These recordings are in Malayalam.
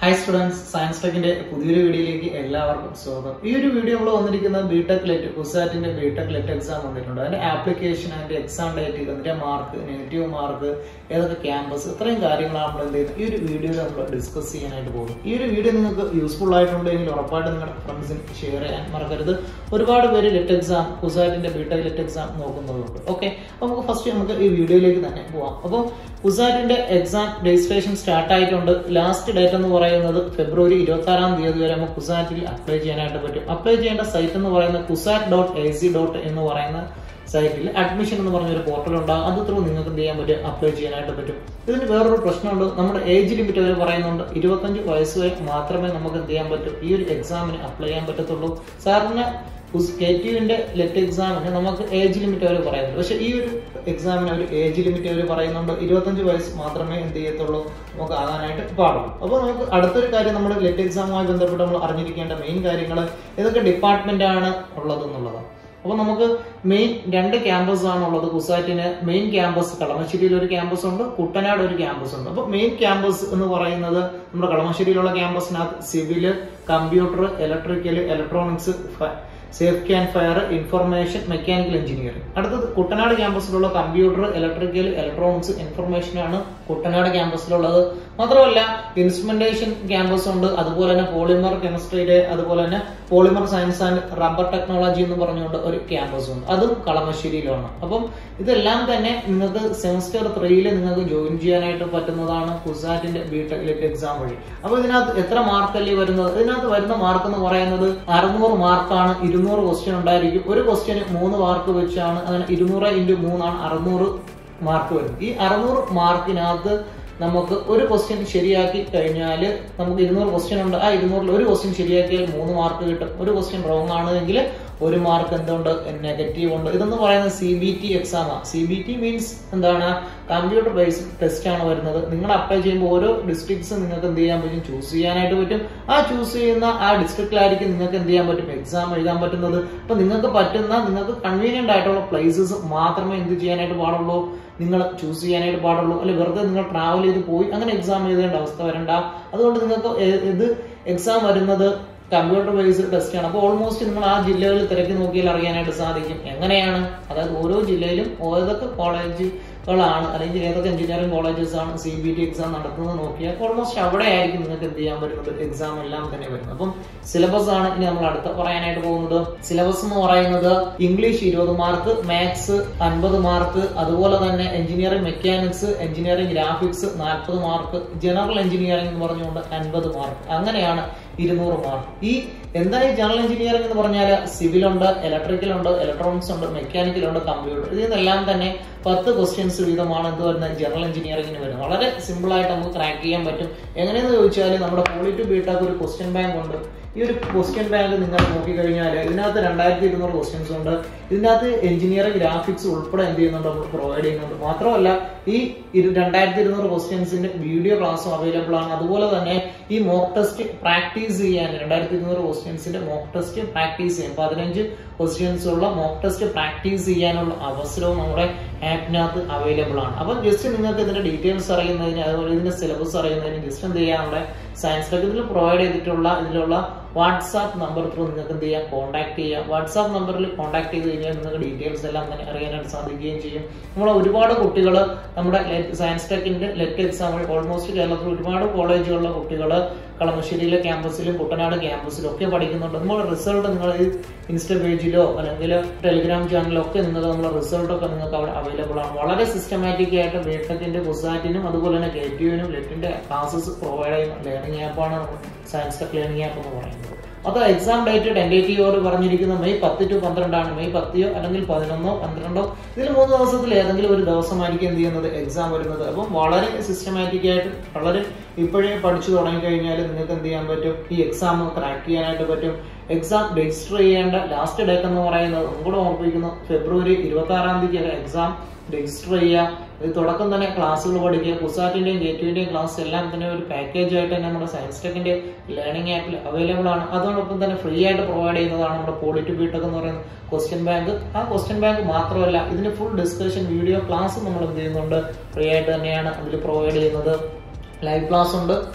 ഹൈ സ്റ്റുഡൻസ് സയൻസ് ടെക്കിന്റെ പുതിയൊരു വീഡിയോയിലേക്ക് എല്ലാവർക്കും സ്വാഗതം ഈ ഒരു വീഡിയോ നമ്മൾ വന്നിരിക്കുന്നത് ബിടെക് ലെറ്റ് കുസാറ്റിന്റെ ബിടെക് ലെറ്റ് എക്സാം വന്നിട്ടുണ്ട് അതിന്റെ ആപ്ലിക്കേഷൻ അതിന്റെ എക്സാം ഡേറ്റ് അതിന്റെ മാർക്ക് നെഗറ്റീവ് മാർക്ക് ഏതൊക്കെ ക്യാമ്പസ് ഇത്രയും കാര്യങ്ങളാണ് നമ്മൾ എന്ത് ചെയ്യുന്നത് ഈ ഒരു വീഡിയോയിൽ നമ്മൾ ഡിസ്കസ് ചെയ്യാനായിട്ട് പോകും ഈ ഒരു വീഡിയോ നിങ്ങൾക്ക് യൂസ്ഫുൾ ആയിട്ടുണ്ടെങ്കിൽ ഉറപ്പായിട്ട് നിങ്ങളുടെ ഫ്രണ്ട്സിന് ഷെയർ ചെയ്യാൻ മറക്കരുത് ഒരുപാട് പേര് ലെറ്റ് എക്സാം കുസാറ്റിന്റെ ബിടെക് ലെറ്റ് എക്സാം നോക്കുന്നവരുണ്ട് ഓക്കെ അപ്പോൾ നമുക്ക് ഫസ്റ്റ് നമുക്ക് ഈ വീഡിയോയിലേക്ക് തന്നെ പോവാം അപ്പോൾ കുസാറ്റിന്റെ എക്സാം രജിസ്ട്രേഷൻ സ്റ്റാർട്ട് ആയിട്ടുണ്ട് ലാസ്റ്റ് ഡേറ്റ് എന്ന് പറയുന്നത് ഫെബ്രുവരി ഇരുപത്തി ആറാം തീയതി വരെ നമുക്ക് കുസാറ്റിൽ അപ്ലൈ ചെയ്യാനായിട്ട് പറ്റും അപ്ലൈ ചെയ്യേണ്ട സൈറ്റ് എന്ന് പറയുന്നത് CUSAT dot A C dot എന്ന് പറയുന്ന സൈറ്റിൽ അഡ്മിഷൻ എന്ന് പറഞ്ഞൊരു പോർട്ടൽ ഉണ്ടാകും അത് ത്രൂ നിങ്ങൾക്ക് എന്ത് ചെയ്യാൻ പറ്റും അപ്ലൈ ചെയ്യാനായിട്ട് പറ്റും ഇതിന് വേറൊരു പ്രശ്നമുണ്ട് നമ്മുടെ ഏജ് ലിമിറ്റ് അവർ പറയുന്നുണ്ട് ഇരുപത്തഞ്ച് വയസ്സ് വരെ മാത്രമേ നമുക്ക് എന്ത് ചെയ്യാൻ പറ്റൂ ഈ ഒരു എക്സാമിന് അപ്ലൈ ചെയ്യാൻ പറ്റത്തുള്ളൂ സാറിന് കെ ടിയുവിന്റെ ലെറ്റ് എക്സാമിന് നമുക്ക് ഏജ് ലിമിറ്റ് അവർ പറയുന്നുണ്ട് പക്ഷെ ഈ ഒരു എക്സാമിന് ഒരു ഏജ് ലിമിറ്റ് അവർ പറയുന്നുണ്ട് ഇരുപത്തഞ്ച് വയസ്സ് മാത്രമേ എന്ത് ചെയ്യത്തുള്ളൂ നമുക്ക് ആകാനായിട്ട് പാടുള്ളൂ അപ്പോൾ നമുക്ക് അടുത്തൊരു കാര്യം നമ്മുടെ ലെറ്റ് എക്സാമുമായി ബന്ധപ്പെട്ട് നമ്മൾ അറിഞ്ഞിരിക്കേണ്ട മെയിൻ കാര്യങ്ങൾ ഏതൊക്കെ ഡിപ്പാർട്ട്മെന്റ് ആണ് ഉള്ളത് എന്നുള്ളതാണ് അപ്പോൾ നമുക്ക് മെയിൻ രണ്ട് ക്യാമ്പസ് ആണ് ഉള്ളത് കുസാറ്റിന് മെയിൻ ക്യാമ്പസ് കളമശ്ശേരിയിൽ ഒരു ക്യാമ്പസ് ഉണ്ട് കുട്ടനാട് ഒരു ക്യാമ്പസ് ഉണ്ട് അപ്പോൾ മെയിൻ ക്യാമ്പസ് എന്ന് പറയുന്നത് നമ്മുടെ കളമശ്ശേരിയിലുള്ള ക്യാമ്പസിനകത്ത് civil computer electrical electronics safety and fire information mechanical engineering അടുത്തത് കുട്ടനാട് ക്യാമ്പസിലുള്ള കമ്പ്യൂട്ടർ ഇലക്ട്രിക്കൽ ഇലക്ട്രോണിക്സ് ഇൻഫർമേഷൻ ആണ് കുട്ടനാട് ക്യാമ്പസിലുള്ളത് മാത്രമല്ല ഇൻസ്ട്രുമെന്റേഷൻ ക്യാമ്പസ് ഉണ്ട് അതുപോലെ തന്നെ പോളിമർ കെമിസ്ട്രിയുടെ അതുപോലെ തന്നെ polymer science and rubber technology എന്ന് പറഞ്ഞുകൊണ്ട് ഒരു ക്യാമ്പസ് ഉണ്ട് അതും കളമശ്ശേരിയിലാണ് അപ്പം ഇതെല്ലാം തന്നെ നിങ്ങൾക്ക് സെമസ്റ്റർ ത്രീയിൽ നിങ്ങൾക്ക് ജോയിൻ ചെയ്യാനായിട്ട് പറ്റുന്നതാണ് കുസാറ്റിന്റെ ബിടെക് ലെറ്റ് എക്സാം വഴി അപ്പൊ ഇതിനകത്ത് എത്ര മാർക്കല്ലേ വരുന്നത് ഇതിനകത്ത് വരുന്ന മാർക്ക് എന്ന് പറയുന്നത് അറുന്നൂറ് മാർക്കാണ് ഇരുന്നൂറ് ക്വസ്റ്റ്യൻ ഉണ്ടായിരിക്കും ഒരു ക്വസ്റ്റ്യന് മൂന്ന് മാർക്ക് വെച്ചാണ് അങ്ങനെ ഇരുന്നൂറ് ഇൻറ്റു മൂന്നാണ് അറുന്നൂറ് മാർക്ക് വരുന്നത് ഈ അറുന്നൂറ് മാർക്കിനകത്ത് നമുക്ക് ഒരു ക്വസ്റ്റ്യൻ ശരിയാക്കി കഴിഞ്ഞാൽ നമുക്ക് ഇരുന്നൂറ് ക്വസ്റ്റ്യൻ ഉണ്ട് ആ ഇരുന്നൂറിൽ ഒരു ക്വസ്റ്റ്യൻ ശരിയാക്കിയാൽ മൂന്ന് മാർക്ക് കിട്ടും ഒരു ക്വസ്റ്റ്യൻ റോങ് ആണെങ്കിൽ ഒരു മാർക്ക് എന്തുണ്ട് നെഗറ്റീവ് ഉണ്ട് ഇതെന്ന് പറയുന്നത് സി ബി ടി എക്സാമാണ് സി ബി ടി മീൻസ് എന്താണ് കമ്പ്യൂട്ടർ ബേസ്ഡ് ടെസ്റ്റ് ആണ് വരുന്നത് നിങ്ങൾ അപ്ലൈ ചെയ്യുമ്പോൾ ഓരോ ഡിസ്ട്രിക്ട്സ് നിങ്ങൾക്ക് എന്ത് ചെയ്യാൻ പറ്റും ചൂസ് ചെയ്യാനായിട്ട് പറ്റും ആ ചൂസ് ചെയ്യുന്ന ആ ഡിസ്ട്രിക്റ്റിലായിരിക്കും നിങ്ങൾക്ക് എന്ത് ചെയ്യാൻ പറ്റും എക്സാം എഴുതാൻ പറ്റുന്നത് അപ്പൊ നിങ്ങൾക്ക് പറ്റുന്ന നിങ്ങൾക്ക് കൺവീനിയന്റ് ആയിട്ടുള്ള പ്ലേസസ് മാത്രമേ എന്ത് ചെയ്യാനായിട്ട് പാടുള്ളൂ നിങ്ങൾ ചൂസ് ചെയ്യാനായിട്ട് പാടുള്ളൂ അല്ലെ വെറുതെ നിങ്ങൾ ട്രാവൽ ചെയ്ത് പോയി അങ്ങനെ എക്സാം എഴുതേണ്ട അവസ്ഥ വരണ്ട അതുകൊണ്ട് നിങ്ങൾക്ക് ഇത് എക്സാം വരുന്നത് കമ്പ്യൂട്ടർ ബേസ്ഡ് ടെസ്റ്റ് ആണ് അപ്പോൾ ഓൾമോസ്റ്റ് നിങ്ങൾ ആ ജില്ലകളിൽ തിരക്കി നോക്കിയാൽ അറിയാനായിട്ട് സാധിക്കും എങ്ങനെയാണ് അതായത് ഓരോ ജില്ലയിലും ഏതൊക്കെ കോളേജുകളാണ് അല്ലെങ്കിൽ ഏതൊക്കെ എഞ്ചിനീയറിംഗ് കോളേജസ് ആണ് സി ബി ടി എക്സാം നടത്തുന്നത് നോക്കിയാൽ ഓൾമോസ്റ്റ് അവിടെ ആയിരിക്കും നിങ്ങൾക്ക് എന്ത് ചെയ്യാൻ പറ്റുന്നത് എക്സാം എല്ലാം തന്നെ വരുന്നത് അപ്പം സിലബസ് ആണ് ഇനി നമ്മൾ അടുത്ത പറയാനായിട്ട് പോകുന്നത് സിലബസ് എന്ന് പറയുന്നത് ഇംഗ്ലീഷ് ഇരുപത് മാർക്ക് മാത്സ് അൻപത് മാർക്ക് അതുപോലെ തന്നെ എഞ്ചിനീയറിംഗ് മെക്കാനിക്സ് എഞ്ചിനീയറിംഗ് ഗ്രാഫിക്സ് നാൽപ്പത് മാർക്ക് ജനറൽ എഞ്ചിനീയറിംഗ് എന്ന് പറഞ്ഞുകൊണ്ട് അൻപത് മാർക്ക് അങ്ങനെയാണ് ഇരുന്നൂറ് മാർക്ക് ഈ എന്താ ഈ ജനറൽ എഞ്ചിനീയറിംഗ് എന്ന് പറഞ്ഞാൽ സിവിൽ ഉണ്ട് ഇലക്ട്രിക്കൽ ഉണ്ട് ഇലക്ട്രോണിക്സ് ഉണ്ട് മെക്കാനിക്കൽ ഉണ്ട് കമ്പ്യൂട്ടർ ഇതിൽ നിന്നെല്ലാം തന്നെ പത്ത് ക്വസ്റ്റ്യൻസ് വീതമാണ് എന്ത് വരുന്നത് ജനറൽ എഞ്ചിനീയറിംഗിന് വരുന്നത് വളരെ സിമ്പിൾ ആയിട്ട് നമുക്ക് ക്രാക്ക് ചെയ്യാൻ പറ്റും എങ്ങനെയെന്ന് ചോദിച്ചാൽ നമ്മുടെ പോളി ടു ബിടെക് ഒരു ക്വസ്റ്റ്യൻ ബാങ്ക് ഉണ്ട് ഈ ഒരു ക്വസ്റ്റ്യൻ ബാങ്ക് നിങ്ങൾ നോക്കിക്കഴിഞ്ഞാൽ ഇതിനകത്ത് രണ്ടായിരത്തി ഇരുന്നൂറ് ക്വസ്റ്റ്യൻസ് ഉണ്ട് ഇതിനകത്ത് എഞ്ചിനീയറിംഗ് ഗ്രാഫിക്സ് ഉൾപ്പെടെ എന്ത് ചെയ്യുന്നുണ്ട് നമ്മൾ പ്രൊവൈഡ് ചെയ്യുന്നുണ്ട് മാത്രമല്ല ഈ രണ്ടായിരത്തി ഇരുന്നൂറ് ക്വസ്റ്റ്യൻസിന്റെ വീഡിയോ ക്ലാസ്സും അവൈലബിൾ ആണ് അതുപോലെ തന്നെ ഈ മോക്ക് ടെസ്റ്റ് പ്രാക്ടീസ് ചെയ്യാൻ രണ്ടായിരത്തി ഇരുന്നൂറ് ക്വസ്റ്റ്യൻസിന്റെ മോക്ക് ടെസ്റ്റ് പ്രാക്ടീസ് ചെയ്യാൻ പതിനഞ്ച് ക്വസ്റ്റ്യൻസ് ഉള്ള മോക്ക് ടെസ്റ്റ് പ്രാക്ടീസ് ചെയ്യാനുള്ള അവസരവും നമ്മുടെ ആപ്പിനകത്ത് അവൈലബിൾ ആണ് അപ്പം ജസ്റ്റ് നിങ്ങൾക്ക് ഇതിന്റെ ഡീറ്റെയിൽസ് അറിയുന്നതിന് അതുപോലെ ഇതിന്റെ സിലബസ് അറിയുന്നതിന് ജസ്റ്റ് എന്ത് ചെയ്യാം നമ്മുടെ സയൻസ് ടെക് ഇതിൽ പ്രൊവൈഡ് ചെയ്തിട്ടുള്ള ഇതിലുള്ള വാട്സാപ്പ് നമ്പർ ത്രൂ നിങ്ങൾക്ക് എന്ത് ചെയ്യാം കോൺടാക്ട് ചെയ്യാം വാട്സാപ്പ് നമ്പറിൽ കോൺടാക്ട് ചെയ്ത് കഴിഞ്ഞാൽ നിങ്ങൾക്ക് ഡീറ്റെയിൽസ് എല്ലാം തന്നെ അറിയാനായിട്ട് സാധിക്കുകയും ചെയ്യും നമ്മൾ ഒരുപാട് കുട്ടികൾ നമ്മുടെ സയൻസ് ടെക്കിന്റെ ലെറ്റ് എക്സാമിൽ ഓൾമോസ്റ്റ് കേരളത്തിൽ ഒരുപാട് കോളേജുകളിലെ കുട്ടികൾ കളമശ്ശേരിയിലെ ക്യാമ്പസിലും കുട്ടനാട് ക്യാമ്പസിലും ഒക്കെ പഠിക്കുന്നുണ്ട് നമ്മൾ റിസൾട്ട് നിങ്ങൾ ഇൻസ്റ്റ പേജിലോ അല്ലെങ്കിൽ ടെലിഗ്രാം ചാനലിലോ ഒക്കെ നിങ്ങൾക്ക് നമ്മുടെ റിസൾട്ട് ഒക്കെ നിങ്ങൾക്ക് അവിടെ അവൈലബിൾ ആണ് വളരെ സിസ്റ്റമാറ്റിക് ആയിട്ട് ബിടെക്കിന്റെ കുസാറ്റിനും അതുപോലെ തന്നെ കെ ടി യുവിനും ലെറ്റിന്റെ ക്ലാസ്സസ് പ്രൊവൈഡ് ചെയ്യുന്ന ലേണിംഗ് ആപ്പാണ് സയൻസ് ടെക് ലേണിംഗ് ആപ്പ് എന്ന് പറയുന്നത് അത് എക്സാം ഡേറ്റ് ടെൻഡേറ്റീവോട് പറഞ്ഞിരിക്കുന്ന മെയ് പത്ത് ടു പന്ത്രണ്ടാണ് മെയ് പത്തിയോ അല്ലെങ്കിൽ പതിനൊന്നോ പന്ത്രണ്ടോ ഇതിൽ മൂന്ന് ദിവസത്തിൽ ഏതെങ്കിലും ഒരു ദിവസമായിരിക്കും എന്ത് ചെയ്യുന്നത് എക്സാം വരുന്നത് അപ്പം വളരെ സിസ്റ്റമാറ്റിക് ആയിട്ട് വളരെ ഇപ്പോഴേ പഠിച്ചു തുടങ്ങി കഴിഞ്ഞാൽ നിങ്ങൾക്ക് എന്ത് ചെയ്യാൻ പറ്റും ഈ എക്സാം ക്രാക്ക് ചെയ്യാനായിട്ട് പറ്റും എക്സാം രജിസ്റ്റർ ചെയ്യേണ്ട ലാസ്റ്റ് ഡേറ്റ് എന്ന് പറയുന്നത് ഒന്നുകൂടെ ഓർപ്പിക്കുന്നു ഫെബ്രുവരി ഇരുപത്തി ആറാം തീയതി എക്സാം രജിസ്റ്റർ ചെയ്യുക ഇത് തുടക്കം തന്നെ ക്ലാസ്സുകൾ പഠിക്കുക കുസാറ്റിന്റെയും ഗേറ്റുവിന്റെയും ക്ലാസ് എല്ലാം തന്നെ ഒരു പാക്കേജ് ആയിട്ട് തന്നെ നമ്മുടെ സയൻസ് ടെക്കിന്റെ ലേണിംഗ് ആപ്പിൽ അവൈലബിൾ ആണ് അതോടൊപ്പം തന്നെ ഫ്രീ ആയിട്ട് പ്രൊവൈഡ് ചെയ്യുന്നതാണ് നമ്മുടെ പോളിറ്റ് ബിടെക് എന്ന് പറയുന്ന ക്വസ്റ്റ്യൻ ബാങ്ക് ആ ക്വസ്റ്റ്യൻ ബാങ്ക് മാത്രമല്ല ഇതിന്റെ ഫുൾ ഡിസ്കഷൻ വീഡിയോ ക്ലാസ് നമ്മൾ എന്ത് ചെയ്യുന്നുണ്ട് ഫ്രീ ആയിട്ട് തന്നെയാണ് അതിൽ പ്രൊവൈഡ് ചെയ്യുന്നത് ലൈവ് ക്ലാസ് ഉണ്ട്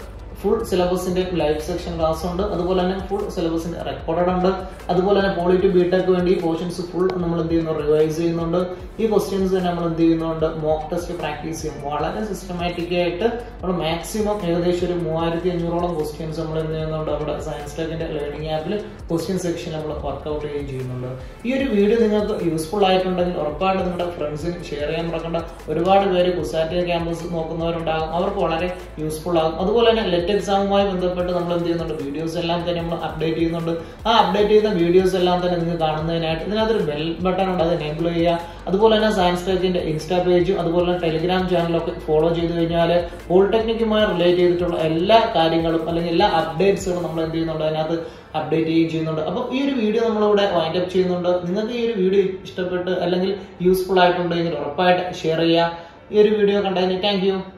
ഫുൾ സിലബസിന്റെ ലൈവ് സെക്ഷൻ ക്ലാസ് ഉണ്ട് അതുപോലെ തന്നെ ഫുൾ സിലബസിന്റെ റെക്കോർഡഡ് ഉണ്ട് അതുപോലെ തന്നെ പോളി ടു ബിടെക് വേണ്ടി പോർഷൻസ് ഫുൾ നമ്മൾ എന്ത് ചെയ്യുന്നു റിവൈസ് ചെയ്യുന്നുണ്ട് ഈ ക്വസ്റ്റ്യൻസ് തന്നെ നമ്മൾ എന്ത് ചെയ്യുന്നുണ്ട് മോക്ക് ടെസ്റ്റ് പ്രാക്ടീസ് ചെയ്യും വളരെ സിസ്റ്റമാറ്റിക് ആയിട്ട് നമ്മൾ മാക്സിമം ഏകദേശം ഒരു മൂവായിരത്തി അഞ്ഞൂറോളം ക്വസ്റ്റ്യൻസ് നമ്മൾ എന്ത് ചെയ്യുന്നുണ്ട് നമ്മുടെ സയൻസ് ടെക്കിന്റെ ലേണിംഗ് ആപ്പിൽ ക്വസ്റ്റ്യൻ സെക്ഷൻ നമ്മൾ വർക്ക്ഔട്ട് ചെയ്യുകയും ചെയ്യുന്നുണ്ട് ഈ ഒരു വീഡിയോ നിങ്ങൾക്ക് യൂസ്ഫുൾ ആയിട്ടുണ്ടെങ്കിൽ ഉറപ്പായിട്ട് നിങ്ങളുടെ ഫ്രണ്ട്സിന് ഷെയർ ചെയ്യാൻ മറക്കണ്ട ഒരുപാട് പേര് കുസാറ്റ് ക്യാമ്പസ് നോക്കുന്നവരുണ്ടാകും അവർക്ക് വളരെ യൂസ്ഫുൾ ആകും അതുപോലെ തന്നെ ലെറ്റ് എക്സാമുമായി ബന്ധപ്പെട്ട് നമ്മൾ എന്ത് ചെയ്യുന്നുണ്ട് വീഡിയോസ് എല്ലാം തന്നെ നമ്മൾ അപ്ഡേറ്റ് ചെയ്യുന്നുണ്ട് ആ അപ്ഡേറ്റ് ചെയ്യുന്ന വീഡിയോസ് എല്ലാം തന്നെ നിങ്ങൾക്ക് കാണുന്നതിനായിട്ട് ഇതിനകത്തൊരു ബെൽ ബട്ടൺ ഉണ്ട് അത് എനേബിൾ ചെയ്യുക അതുപോലെ തന്നെ സയൻസ് ടെക്കിന്റെ ഇൻസ്റ്റാ പേജും അതുപോലെ തന്നെ ടെലിഗ്രാം ചാനലൊക്കെ ഫോളോ ചെയ്ത് കഴിഞ്ഞാൽ പോളിടെക്നിക്കുമായി റിലേറ്റ് ചെയ്തിട്ടുള്ള എല്ലാ കാര്യങ്ങളും അല്ലെങ്കിൽ എല്ലാ അപ്ഡേറ്റ്സുകളും നമ്മൾ എന്ത് ചെയ്യുന്നുണ്ട് അതിനകത്ത് അപ്ഡേറ്റ് ചെയ്യുകയും ചെയ്യുന്നുണ്ട് അപ്പോൾ ഈ ഒരു വീഡിയോ നമ്മളിവിടെ വൈൻഡ് അപ്പ് ചെയ്യുന്നുണ്ട് നിങ്ങൾക്ക് ഈ ഒരു വീഡിയോ ഇഷ്ടപ്പെട്ട് അല്ലെങ്കിൽ യൂസ്ഫുൾ ആയിട്ടുണ്ടെങ്കിൽ ഉറപ്പായിട്ട് ഷെയർ ചെയ്യുക ഈ ഒരു വീഡിയോ കണ്ടതിന് താങ്ക്